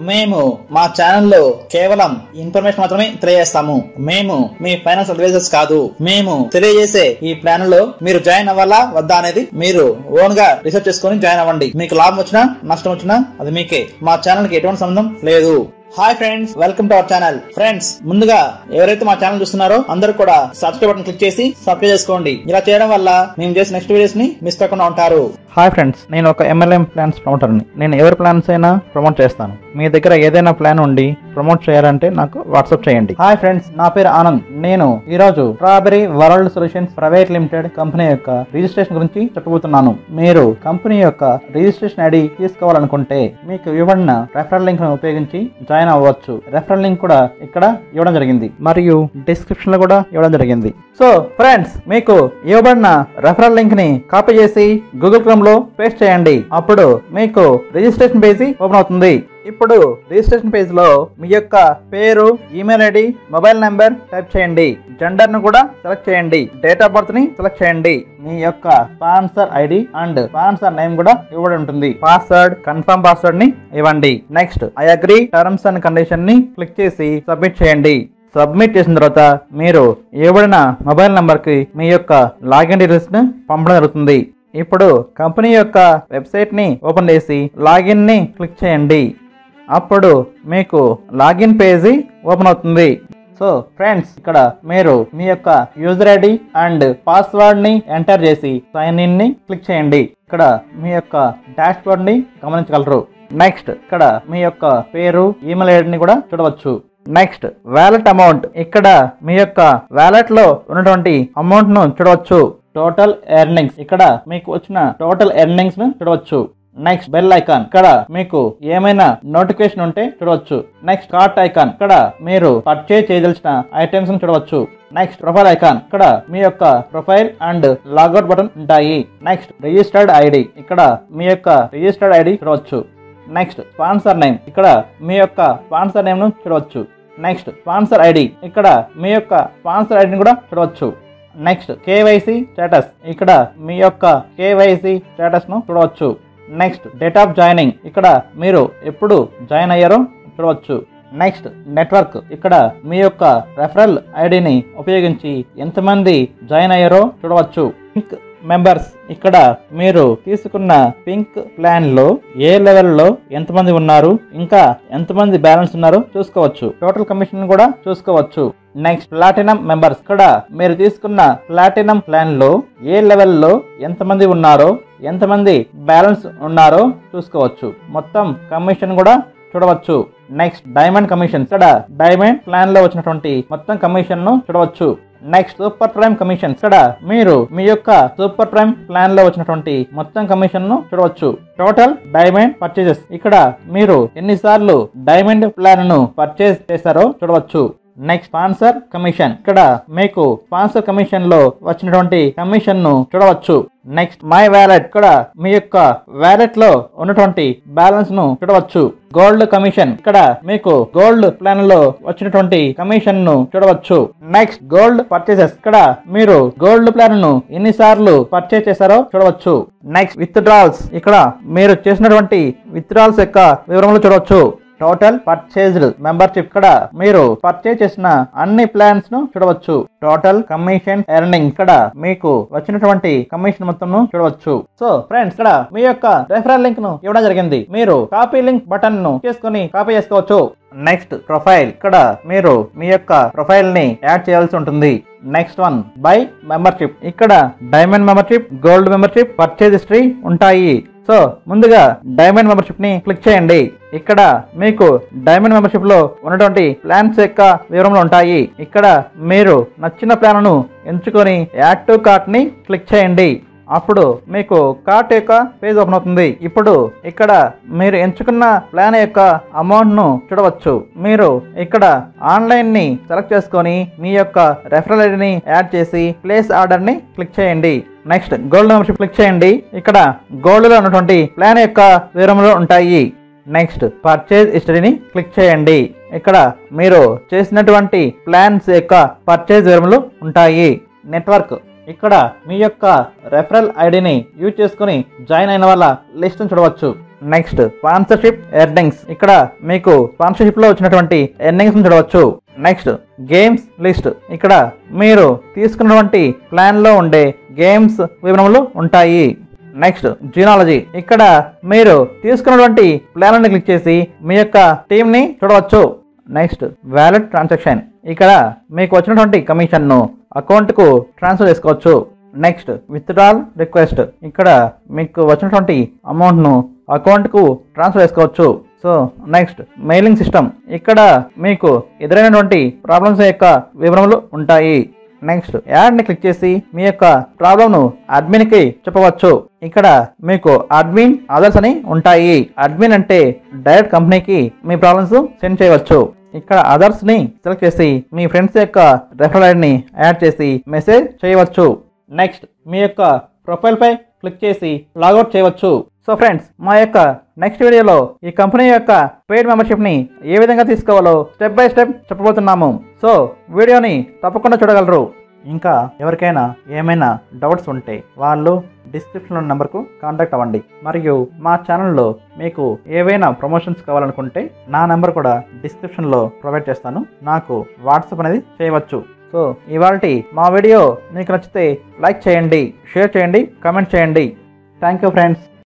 మేము మా ఛానల్లో కేవలం ఇన్ఫర్మేషన్ మాత్రమే తెలియజేస్తాము మేము మీ ఫైనాన్స్ అడ్వైజర్స్ కాదు మేము తెలియజేసే ఈ ప్లాన్ లో మీరు జాయిన్ అవ్వాలా వద్దా అనేది మీరు ఓన్ గా రీసెర్చ్ చేసుకొని జాయిన్ అవ్వండి మీకు లాభం వచ్చినా నష్టం వచ్చినా అది మీకే మా ఛానల్ కి ఎటువంటి సంబంధం లేదు hi friends welcome to our channel friends ముందుగా ఎవరైతే మా ఛానల్ చూస్తున్నారో అందరూ కూడా సబ్స్క్రైబ్ బటన్ క్లిక్ చేసి సబ్స్క్రైబ్ చేసుకోండి ఇలా చేయడం వల్ల మేము చేసే నెక్స్ట్ వీడియోస్ ని మిస్ కాకుండా ఉంటారు హాయ్ ఫ్రెండ్స్ నేను ఒక ఎంఎల్ఎం ప్లాన్స్ ప్రమోటర్ని నేను ఎవరి ప్లాన్స్ అయినా ప్రమోట్ చేస్తాను మీ దగ్గర ఏదైనా ప్లాన్ ఉండి ప్రమోట్ చేయాలంటే నాకు వాట్సాప్ చేయండి హాయ్ ఫ్రెండ్స్ నా పేరు ఆనంద్ నేను ఈ రోజు strawberry world solutions private limited company యొక్క రిజిస్ట్రేషన్ గురించి చెప్పబోతున్నాను మీరు కంపెనీ యొక్క రిజిస్ట్రేషన్ ఐడి తీసుకోవాలనుకుంటే మీకు ఇవ్వబడిన రెఫరల్ లింక్ ను ఉపయోగించి జాయిన్ అవ్వచ్చు రెఫరల్ లింక్ కూడా ఇక్కడ ఇవ్వడం జరిగింది మరియు డిస్క్రిప్షన్ లో కూడా ఇవ్వడం జరిగింది సో ఫ్రెండ్స్ మీకు ఇవ్వబడిన రెఫరల్ లింక్ ని కాపీ చేసి గూగుల్ క్రోమ్ లో పేస్ట్ చేయండి అప్పుడు మీకు రిజిస్ట్రేషన్ పేజీ ఓపెన్ అవుతుంది ఇప్పుడు రిజిస్ట్రేషన్ పేజ్ లో మీ యొక్క పేరు email ID mobile number type చేయండి జెండర్ ను కూడా సెలెక్ట్ చేయండి డేట్ ఆఫ్ బర్త్ ని సెలెక్ట్ చేయండి మీ యొక్క sponsor ID and sponsor name కూడా ఇవ్వబడి ఉంటుంది పాస్వర్డ్ కన్ఫర్మ్ పాస్వర్డ్ ని ఇవ్వండి next I agree terms and condition ని క్లిక్ చేసి సబ్మిట్ చేయండి సబ్మిట్ చేసిన తర్వాత మీరు ఇవ్వబడిన మొబైల్ నంబర్కి మీ యొక్క లాగిన్ డీటెయిల్స్ ని పంపడం జరుగుతుంది ఇప్పుడు కంపెనీ యొక్క వెబ్సైట్ ని ఓపెన్ చేసి లాగిన్ ని క్లిక్ చేయండి అప్పుడు మీకు లాగిన్ పేజీ ఓపెన్ అవుతుంది సో ఫ్రెండ్స్ ఇక్కడ మీరు మీ యొక్క యూజర్ ఐడి అండ్ పాస్వర్డ్ ని ఎంటర్ చేసి సైన్ ఇన్ ని క్లిక్ చేయండి ఇక్కడ మీ యొక్క డాష్ బోర్డ్ ని గమనించగలరు నెక్స్ట్ ఇక్కడ మీ యొక్క పేరు ఈమెయిల్ ఐడిని కూడా చూడవచ్చు నెక్స్ట్ వ్యాలెట్ అమౌంట్ ఇక్కడ మీ యొక్క వ్యాలెట్ లో ఉన్నటువంటి అమౌంట్ ను చూడవచ్చు టోటల్ ఎర్నింగ్స్ ఇక్కడ మీకు వచ్చిన టోటల్ ఎర్నింగ్స్ ను చూడవచ్చు నెక్స్ట్ బెల్ ఐకాన్ ఇక్కడ మీకు ఏమైనా నోటిఫికేషన్ ఉంటే చూడవచ్చు నెక్స్ట్ కార్ట్ ఐకాన్ ఇక్కడ మీరు పర్చేజ్ చేయదలిచిన ఐటమ్స్ ను చూడవచ్చు నెక్స్ట్ ప్రొఫైల్ ఐకాన్ ఇక్కడ మీ యొక్క ప్రొఫైల్ అండ్ లాగౌట్ బటన్ ఉంటాయి నెక్స్ట్ రిజిస్టర్డ్ ఐడి ఇక్కడ మీ యొక్క రిజిస్టర్డ్ ఐడి చూడవచ్చు నెక్స్ట్ స్పాన్సర్ నేమ్ ఇక్కడ మీ యొక్క స్పాన్సర్ నేమ్ ను చూడవచ్చు నెక్స్ట్ స్పాన్సర్ ఐడి ఇక్కడ మీ యొక్క స్పాన్సర్ ఐడిని కూడా చూడవచ్చు నెక్స్ట్ కేవైసీ స్టేటస్ ఇక్కడ మీ యొక్క కేవైసీ స్టేటస్ ను చూడవచ్చు నెక్స్ట్ డేట్ ఆఫ్ జాయినింగ్ ఇక్కడ మీరు ఎప్పుడు జాయిన్ అయ్యారో చూడవచ్చు నెక్స్ట్ నెట్వర్క్ ఇక్కడ మీ యొక్క రెఫరల్ ఐడిని ఉపయోగించి ఎంతమంది జాయిన్ అయ్యారో చూడవచ్చు పింక్ మెంబర్స్ ఇక్కడ మీరు తీసుకున్న పింక్ ప్లాన్ లో ఏ లెవెల్లో ఎంతమంది ఉన్నారు ఇంకా ఎంతమంది బ్యాలెన్స్ ఉన్నారో చూసుకోవచ్చు టోటల్ కమిషన్ కూడా చూసుకోవచ్చు నెక్స్ట్ ప్లాటినం మెంబర్స్ ఇక్కడ మీరు తీసుకున్న ప్లాటినం ప్లాన్ లో ఏ లెవెల్లో ఎంతమంది ఉన్నారో ఎంతమంది బ్యాలెన్స్ ఉన్నారో చూసుకోవచ్చు మొత్తం కమిషన్ కూడా చూడవచ్చు నెక్స్ట్ డైమండ్ కమిషన్ ఇక్కడ డైమండ్ ప్లాన్ లో వచ్చినటువంటి మొత్తం కమిషన్ ను చూడవచ్చు నెక్స్ట్ సూపర్ ప్రైమ్ కమిషన్ ఇక్కడ మీరు మీ యొక్క సూపర్ ప్రైమ్ ప్లాన్ లో వచ్చినటువంటి మొత్తం కమిషన్ ను చూడవచ్చు టోటల్ డైమండ్ పర్చేజెస్ ఇక్కడ మీరు ఎన్నిసార్లు డైమండ్ ప్లాన్ ను పర్చేజ్ చేశారో చూడవచ్చు నెక్స్ట్ స్పాన్సర్ కమిషన్ ఇక్కడ మీకు స్పాన్సర్ కమిషన్ లో వచ్చినటువంటి కమిషన్ ను చూడవచ్చు నెక్స్ట్ మై వ్యాలెట్ ఇక్కడ మీ యొక్క వ్యాలెట్ లో ఉన్నటువంటి బ్యాలెన్స్ ను చూడవచ్చు గోల్డ్ కమిషన్ ఇక్కడ మీకు గోల్డ్ ప్లాన్ లో వచ్చినటువంటి కమిషన్ ను చూడవచ్చు నెక్స్ట్ గోల్డ్ పర్చేసెస్ ఇక్కడ మీరు గోల్డ్ ప్లాన్ ను ఎన్నిసార్లు పర్చేస్ చేశారో చూడవచ్చు నెక్స్ట్ విత్ డ్రాల్స్ ఇక్కడ మీరు చేసినటువంటి విత్ డ్రాల్స్ యొక్క వివరములు చూడవచ్చు టోటల్ పర్చేజ్డ్ మెంబర్షిప్ ఇక్కడ మీరు పర్చేజ్ చేసిన అన్ని ప్లాన్స్ ను చూడవచ్చు టోటల్ కమిషన్ ఎర్నింగ్ ఇక్కడ మీకు వచ్చినటువంటి కమిషన్ మొత్తం ను చూడవచ్చు సో ఫ్రెండ్స్ ఇక్కడ మీ యొక్క రెఫరల్ లింక్ ను ఇవ్వడం జరిగింది మీరు కాపీ లింక్ బటన్ ను చేసుకుని కాపీ చేసుకోవచ్చు నెక్స్ట్ ప్రొఫైల్ ఇక్కడ మీరు మీ యొక్క ప్రొఫైల్ ని యాడ్ చేయాల్సి ఉంటుంది నెక్స్ట్ వన్ బై మెంబర్షిప్ ఇక్కడ diamond membership gold membership purchase history ఉంటాయి సో ముందుగా డైమండ్ మెంబర్షిప్ ని క్లిక్ చేయండి ఇక్కడ మీకు డైమండ్ మెంబర్షిప్ లో ఉన్నటువంటి ప్లాన్స్ యొక్క వివరములు ఉంటాయి ఇక్కడ మీరు నచ్చిన ప్లాన్ ను ఎంచుకొని యాడ్ టు కార్ట్ ని క్లిక్ చేయండి అప్పుడు మీకు కార్ట్ యొక్క పేజ్ ఓపెన్ అవుతుంది ఇప్పుడు ఇక్కడ మీరు ఎంచుకున్న ప్లాన్ యొక్క అమౌంట్ ను చూడవచ్చు మీరు ఇక్కడ ఆన్లైన్ ని సెలెక్ట్ చేసుకొని మీ యొక్క రెఫరల్ ఐడిని యాడ్ చేసి ప్లేస్ ఆర్డర్ ని క్లిక్ చేయండి నెక్స్ట్ గోల్డ్ మెంబర్షిప్ క్లిక్ చేయండి ఇక్కడ గోల్డ్ లో ఉన్నటువంటి ప్లాన్ యొక్క వివరములు ఉంటాయి నెక్స్ట్ పర్చేజ్ హిస్టరీని క్లిక్ చేయండి ఇక్కడ మీరు చేసినటువంటి ప్లాన్స్ యొక్క పర్చేజ్ వివరములు ఉంటాయి నెట్వర్క్ ఇక్కడ మీ యొక్క రెఫరల్ ఐడిని యూజ్ చేసుకుని జాయిన్ అయిన వాళ్ళ లిస్ట్ చూడవచ్చు నెక్స్ట్ స్పాన్సర్షిప్ ఎర్నింగ్స్ ఇక్కడ మీకు స్పాన్సర్షిప్ లో వచ్చినటువంటి ఎర్నింగ్స్ చూడవచ్చు నెక్స్ట్ గేమ్స్ లిస్ట్ ఇక్కడ మీరు తీసుకున్నటువంటి ప్లాన్ లో ఉండే గేమ్స్ వివరములు ఉంటాయి నెక్స్ట్ జీనాలజీ ఇక్కడ మీరు తీసుకున్నటువంటి ప్లాన్ క్లిక్ చేసి మీ యొక్క టీమ్ ని చూడవచ్చు నెక్స్ట్ వ్యాలెట్ ట్రాన్సాక్షన్ ఇక్కడ మీకు వచ్చినటువంటి కమిషన్ను అకౌంట్కు ట్రాన్స్ఫర్ చేసుకోవచ్చు నెక్స్ట్ విత్డ్రాల్ రిక్వెస్ట్ ఇక్కడ మీకు వచ్చినటువంటి అమౌంట్ను అకౌంట్కు ట్రాన్స్ఫర్ చేసుకోవచ్చు సో నెక్స్ట్ మెయిలింగ్ సిస్టమ్ ఇక్కడ మీకు ఎదురైనటువంటి ప్రాబ్లమ్స్ యొక్క వివరములు ఉంటాయి నెక్స్ట్ యాడ్ని క్లిక్ చేసి మీ యొక్క ప్రాబ్లంను అడ్మిన్కి చెప్పవచ్చు ఇక్కడ మీకు అడ్మిన్ అదర్స్ అని ఉంటాయి అడ్మిన్ అంటే డైరెక్ట్ కంపెనీకి మీ ప్రాబ్లమ్స్ సెండ్ చేయవచ్చు ఇక్కడ అదర్స్ ని సెలెక్ట్ చేసి మీ ఫ్రెండ్స్ యొక్క రెఫరల్ ఐడిని యాడ్ చేసి మెసేజ్ చేయవచ్చు నెక్స్ట్ మీ యొక్క ప్రొఫైల్ పై క్లిక్ చేసి లాగౌట్ చేయవచ్చు సో ఫ్రెండ్స్ మా యొక్క నెక్స్ట్ వీడియోలో ఈ కంపెనీ యొక్క పెయిడ్ మెంబర్షిప్ ని ఏ విధంగా తీసుకోవాలో స్టెప్ బై స్టెప్ చెప్పబోతున్నాము సో వీడియోని తప్పకుండా చూడగలరు ఇంకా ఎవరికైనా ఏమైనా డౌట్స్ ఉంటే వాళ్ళు డిస్క్రిప్షన్ నెంబర్కు కాంటాక్ట్ అవ్వండి మరియు మా ఛానల్లో మీకు ఏవైనా ప్రమోషన్స్ కావాలనుకుంటే నా నెంబర్ కూడా డిస్క్రిప్షన్లో ప్రొవైడ్ చేస్తాను నాకు వాట్సాప్ అనేది చేయవచ్చు సో ఇవాళ మా వీడియో మీకు నచ్చితే లైక్ చేయండి షేర్ చేయండి కామెంట్ చేయండి థ్యాంక్ యూ ఫ్రెండ్స్